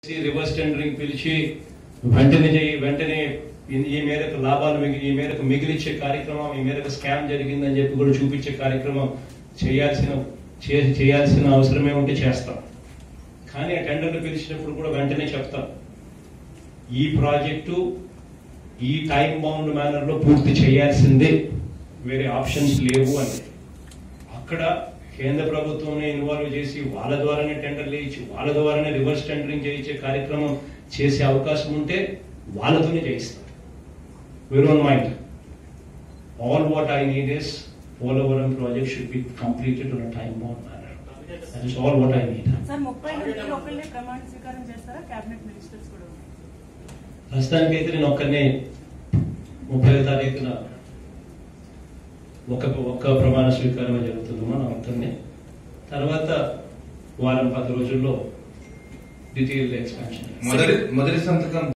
చేసి reverse tendering పిలిచి వెంటనే చేయి వెంటనే ఈ- ఈ మేరకు లాభాలు మిగిలి ఈ మేరకు మిగిలిచ్చే కార్యక్రమం ఈ మేరకు స్కామ్ జరిగిందని చెప్పి కూడా చూపించే కార్యక్రమం చేయాల్సిన చే- చేయాల్సిన అవసరమే ఉంటే చేస్తాం కానీ ఆ టెండర్లు పిలిచినప్పుడు కూడా వెంటనే చెప్తాం ఈ ప్రాజెక్టు ఈ టైం బౌండ్ మేనర్ లో పూర్తి చేయాల్సిందే వేరే ఆప్షన్స్ లేవు అని అక్కడ కేంద్ర ప్రభుత్వం ఇన్వాల్వ్ చేసి వాళ్ళ ద్వారానే టెండర్లు వేయించి వాళ్ళ ద్వారానే రివర్స్ టెండరింగ్ చేయించే కార్యక్రమం చేసే అవకాశం ఉంటే వాళ్ళతోనే చేయిస్తాం we don't mind. All what I need is Polavaram project should be completed on a time bound manner. That is all what I need. Sir ముప్పై నుండి ఒకళ్ళే ప్రమాణ స్వీకారం చేస్తారా కేబినెట్ మినిస్టర్స్ కూడా ప్రస్తుతానికైతే నేను ఒక్కనే ముప్పై తారీఖున ఒక ఒక్క ప్రమాణ స్వీకారమే జరుగుతుందమ్మా నా ఒక్కనే తర్వాత వారం పది రోజుల్లో డీటెయిల్ ఎక్స్పాన్షన్ మొదటి మొదటి సంతకం